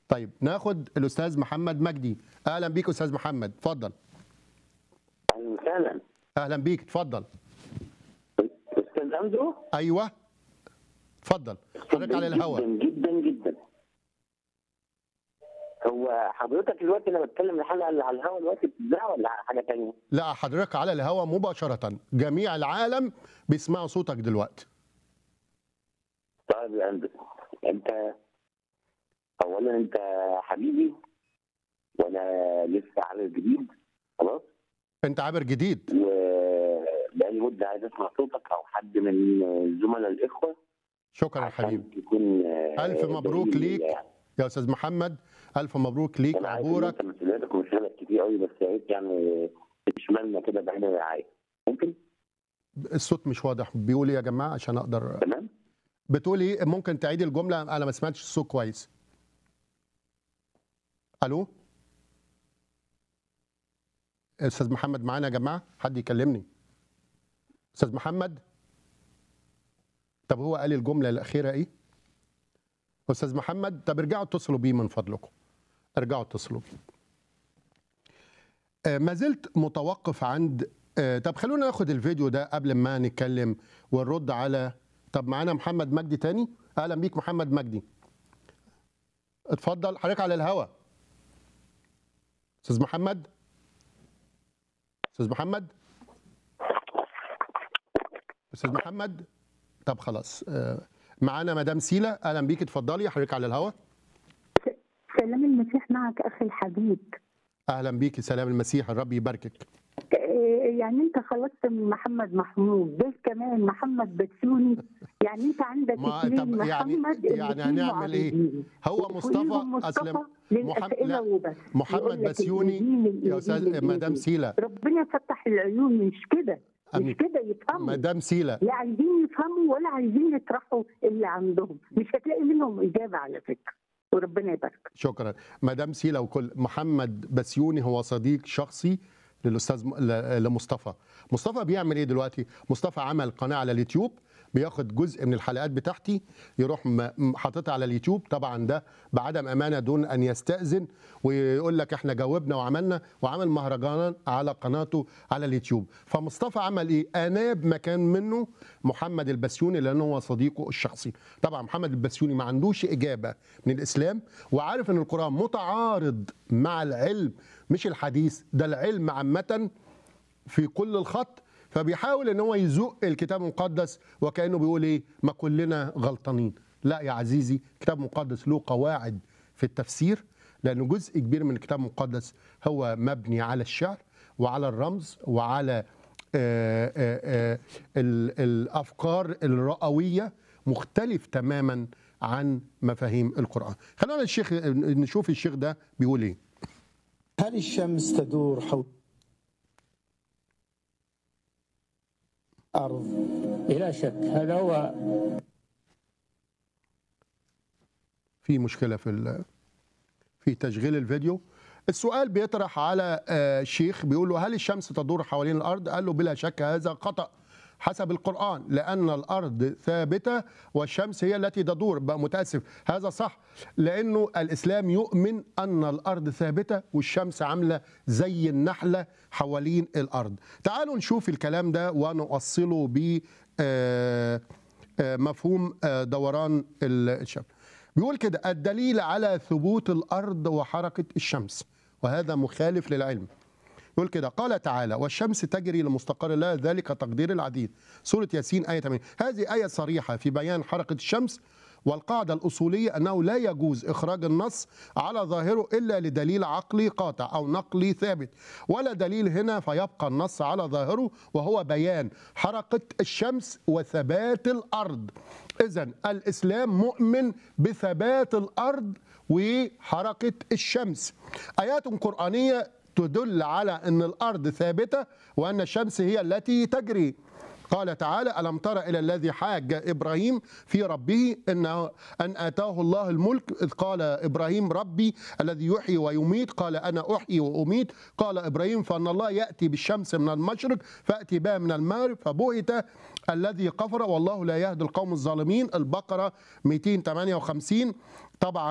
طيب ناخد الاستاذ محمد مجدي اهلا بيك استاذ محمد اتفضل اهلا وسهلا اهلا بيك اتفضل استاذ اندرو ايوه اتفضل حضرتك على الهواء جدا جدا جدا هو حضرتك دلوقتي انا بتكلم الحلقه اللي على الهواء دلوقتي بتذاع ولا حاجه تانية؟ لا حضرتك على الهواء مباشره جميع العالم بيسمعوا صوتك دلوقتي طيب يا اندرو انت اولا انت حبيبي وانا لسه عامل جديد خلاص انت عابر جديد وبقالي مده عايز اسمع صوتك او حد من زملاء الاخوه شكرا يا عشان حبيبي تكون ألف مبروك دليل ليك. يعني. يا استاذ محمد الف مبروك ليك انا عارف ان عبورك انت مسؤولياتك ومشغلك كتير قوي بس يا ريت يعني تشملنا كده بعين الرعايه ممكن الصوت مش واضح بيقول ايه يا جماعه عشان اقدر تمام بتقول ايه ممكن تعيد الجمله انا ما سمعتش الصوت كويس الو استاذ محمد معانا يا جماعه حد يكلمني استاذ محمد طب هو قال الجمله الاخيره ايه استاذ محمد طب ارجعوا اتصلوا بيه من فضلكم ارجعوا اتصلوا بيه آه، ما زلت متوقف عند آه، طب خلونا ناخد الفيديو ده قبل ما نتكلم ونرد على طب معانا محمد مجدي تاني اهلا بيك محمد مجدي اتفضل حضرتك على الهوا استاذ محمد استاذ محمد استاذ محمد طب خلاص آه، معانا مدام سيلا اهلا بيك اتفضلي حضرتك على الهوا سلام المسيح معك اخي الحبيب اهلا بيك سلام المسيح الرب يباركك إيه يعني انت خلصت من محمد محمود ده كمان محمد بسيوني يعني انت عندك ما- اثنين طب يعني- محمد يعني الاتنين هنعمل إيه؟ معارضين. هو وفوقيهم مصطفى مصطفى اسلم محمد للاسئله لا وبس محمد يقول لك بسيوني الإنجيل، يا استاذ الإنجيل، مدام الإنجيل. سيلا ربنا يفتح العيون مش كده أمين. مش كده يفهموا مدام سيلا لا عايزين يفهموا ولا عايزين يطرحوا اللي عندهم مش هتلاقي منهم اجابه على فكره وربنا يبارك شكرا مدام سيلا وكل محمد بسيوني هو صديق شخصي للاستاذ م- ل- لمصطفى مصطفى بيعمل ايه دلوقتي مصطفى عمل قناه على اليوتيوب بياخد جزء من الحلقات بتاعتي يروح م- م- حاططها على اليوتيوب طبعا ده بعدم امانه دون ان يستاذن ويقول لك احنا جاوبنا وعملنا وعمل مهرجان على قناته على اليوتيوب فمصطفى عمل ايه اناب مكان منه محمد البسيوني لانه هو صديقه الشخصي طبعا محمد البسيوني ما عندوش اجابه من الاسلام وعارف ان القران متعارض مع العلم مش الحديث ده العلم عامه في كل الخط فبيحاول ان هو يزق الكتاب المقدس وكانه بيقول ايه ما كلنا غلطانين لا يا عزيزي الكتاب المقدس له قواعد في التفسير لانه جزء كبير من الكتاب المقدس هو مبني على الشعر وعلى الرمز وعلى آه، آه، آه، ال- الافكار الرئويه مختلف تماما عن مفاهيم القران خلونا الشيخ نشوف الشيخ ده بيقول ايه هل الشمس تدور حول الأرض بلا شك هذا هو في مشكله في ال- في تشغيل الفيديو السؤال بيطرح على آه، شيخ بيقول له هل الشمس تدور حوالين الارض قال له بلا شك هذا خطا حسب القرآن لأن الأرض ثابتة والشمس هي التي تدور بقى متأسف هذا صح لأنه الإسلام يؤمن أن الأرض ثابتة والشمس عاملة زي النحلة حوالين الأرض تعالوا نشوف الكلام ده ونؤصله ب آه، آه، مفهوم آه، دوران الشمس بيقول كده الدليل على ثبوت الارض وحركه الشمس وهذا مخالف للعلم يقول كده قال تعالى والشمس تجري لمستقر لها ذلك تقدير العديد سوره ياسين ايه 8 هذه ايه صريحه في بيان حركه الشمس والقاعدة الأصولية أنه لا يجوز إخراج النص على ظاهره إلا لدليل عقلي قاطع أو نقلي ثابت ولا دليل هنا فيبقى النص على ظاهره وهو بيان حركة الشمس وثبات الأرض إذا الإسلام مؤمن بثبات الأرض وحركة الشمس آيات قرآنية تدل على أن الأرض ثابتة وأن الشمس هي التي تجري قال تعالى ألم تر إلى الذي حاج إبراهيم في ربه إنه أن آتاه الله الملك إذ قال إبراهيم ربي الذي يحيي ويميت قال أنا أحيي وأميت قال إبراهيم فأن الله يأتي بالشمس من المشرق فأتي بها من المغرب فبهت الذي كفر والله لا يهدي القوم الظالمين البقرة 258 طبعا